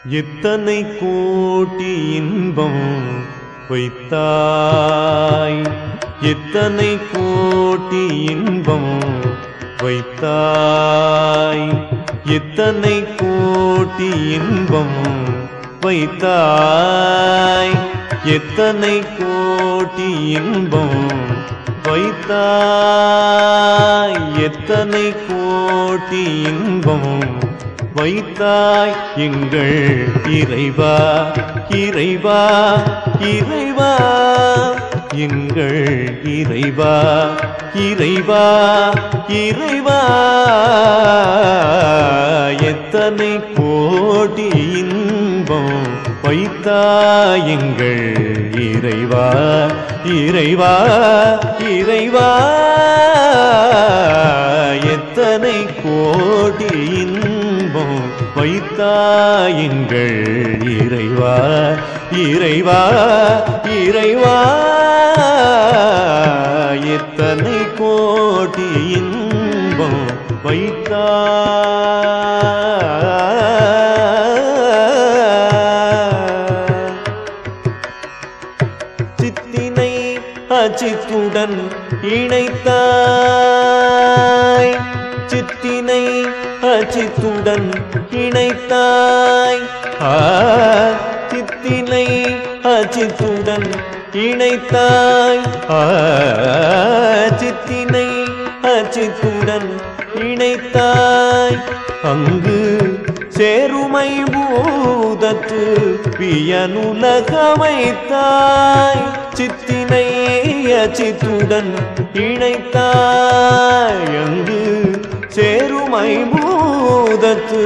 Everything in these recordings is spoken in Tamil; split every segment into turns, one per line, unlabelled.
எத்தனை கோட்டி இன்பம் வைத்தாய் எத்தனை கோட்டி இன்பம் வைத்தாய் எத்தனை கோட்டி இன்பம் வைத்தாய் எத்தனை கோட்டி இன்பம் வைத்தாய் எத்தனை கோட்டி இன்பம் வைத்தாய் எங்கள் இறைவா இறைவா இறைவா எங்கள் இறைவா இறைவா இறைவா எத்தனை கோடி இன்பம் வைத்தாய் எங்கள் இறைவா இறைவா இறைவா எத்தனை கோடி இன்பம் வைத்தாய் எங்கள் இறைவா இறைவா இறைவா எத்தனை கோடி இன்பம் வைத்தாய் சித்தினை அச்சித்துடன் இணைத்தாய் சித்தினை அச்சித்துடன் இணைத்தாய் ஆ, சித்தினை அச்சித்துடன் இணைத்தாய் ஆ, சித்தினை அச்சித்துடன் இணைத்தாய் அங்கு சேருமை பூதத்து பியனுலகமைத்தாய் சித்தினை அச்சித்துடன் இணைத்தாய் அங்கு சேருமை பூதத்து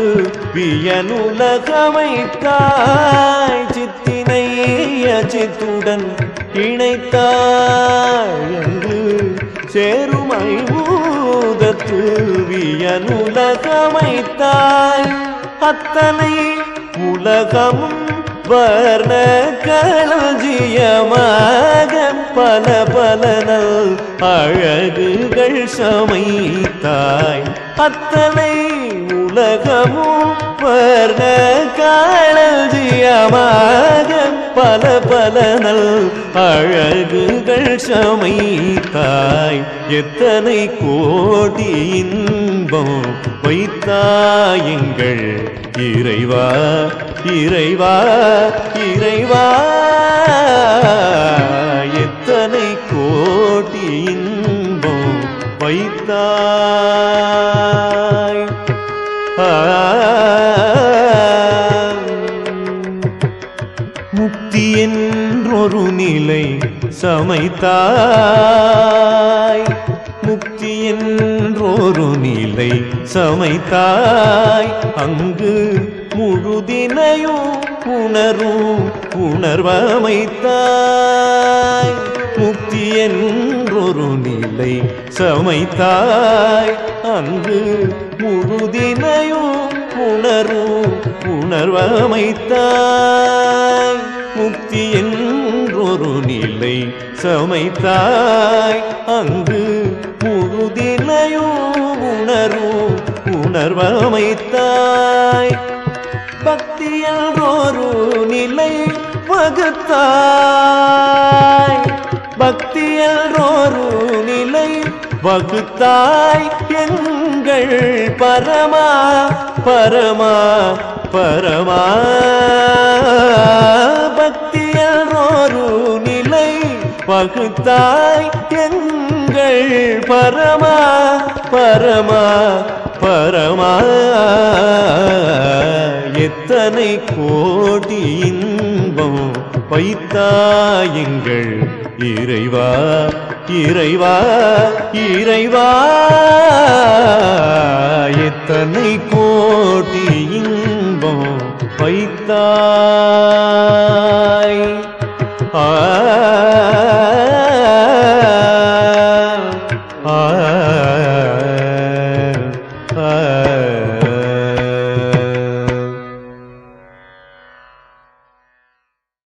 பியனுலகமைத்தாய் சித்தினை அச்சித்துடன் இணைத்தாய் அங்கு சேருமை பூதத்து வியனுலகமைத்தாய் அத்தனை உலகமும் வர்ண களஞ்சியமாக பல பல நல் அழகுகள் சமைத்தாய் அத்தனை உலகமும் வர்ண களஞ்சியமாக பல பல நல் அழகுகள் சமைத்தாய் எத்தனை கோடி இன்பம் வைத்தாய் எங்கள் இறைவா இறைவா இறைவா எத்தனை கோடி இன்பம் வைத்தாய் முக்தி என்றொரு நிலை சமைத்தாய் முக்தி என்றொரு நிலை சமைத்தாய் அங்கு முழுதினையும் உணரும் உணர்வமைத்தாய் முக்தி என்றொரு நிலை சமைத்தாய் அங்கு முழுதினையும் உணரும் உணர்வமைத்தாய் முக்தி என்றொரு நிலை சமைத்தாய் அங்கு முழுதினையும் உணரும் உணர்வமைத்தாய் பக்தி என்றொரு நிலை வகுத்தாய் பக்தி என்றொரு நிலை வகுத்தாய் எங்கள் பரமா பரமா பரமா பக்தி என்றொரு நிலை வகுத்தாய் எங்கள் பரமா பரமா பரமா எத்தனை கோடி இன்பம் வைத்தாயுங்கள் இறைவா இறைவா இறைவா எத்தனை கோடி இன்பம் வைத்தாய் ஆ